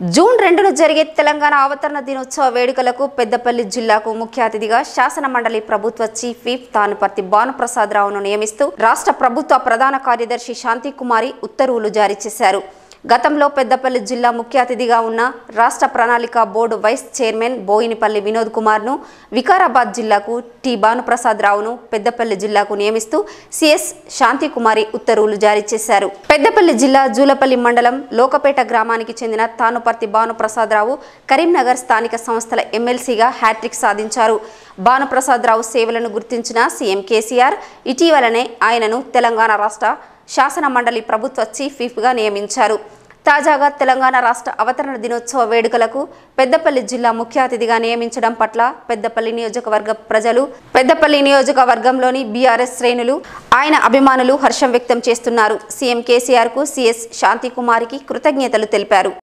June రెండున జరిగే తెలంగాణ అవతరణ దినోత్సవ వేడుకలకు పెద్దపల్లి జిల్లాకు ముఖ్య అతిథిగా శాసన మండలి ప్రభుత్వ చీఫ్ విప్ తానుపర్తి భానుప్రసాద్ రావును నియమిస్తూ రాష్ట్ర ప్రభుత్వ ప్రధాన కార్యదర్శి శాంతి కుమారి ఉత్తర్వులు జారీ చేశారు గతంలో పెద్దపల్లి జిల్లా ముఖ్య అతిథిగా ఉన్న రాష్ట్ర ప్రణాళిక board vice chairman Boinapalli Vinod కుమార్ను వికారాబాద్ జిల్లాకు టి భానుప్రసాద్ రావును పెద్దపల్లి జిల్లాకు నియమిస్తూ సిఎస్ శాంతి కుమారి ఉత్తర్వులు జారీ చేశారు పెద్దపల్లి జిల్లా జూలపల్లి మండలం లోకపేట గ్రామానికి చెందిన తానుపర్తి భానుప్రసాద్ రావు కరీంనగర్ స్థానిక సంస్థల ఎమ్మెల్సీగా హ్యాట్రిక్ సాధించారు భానుప్రసాద్ రావు సేవలను గుర్తించిన సీఎం కేసీఆర్ ఇటీవలనే ఆయనను తెలంగాణ రాష్ట్ర శాసన మండలి ప్రభుత్వ చీఫ్ విప్గా నియమించారు తాజాగా తెలంగాణ రాష్ట్ర అవతరణ దినోత్సవ వేడుకలకు పెద్దపల్లి జిల్లా ముఖ్య అతిథిగా నియమించడం పట్ల పెద్దపల్లి నియోజకవర్గ ప్రజలు పెద్దపల్లి నియోజకవర్గంలోని బీఆర్ఎస్ శ్రేణులు ఆయన అభిమానులు హర్షం వ్యక్తం చేస్తున్నారు సీఎం కేసీఆర్ కు సీఎస్ శాంతికుమారికి కృతజ్ఞతలు తెలిపారు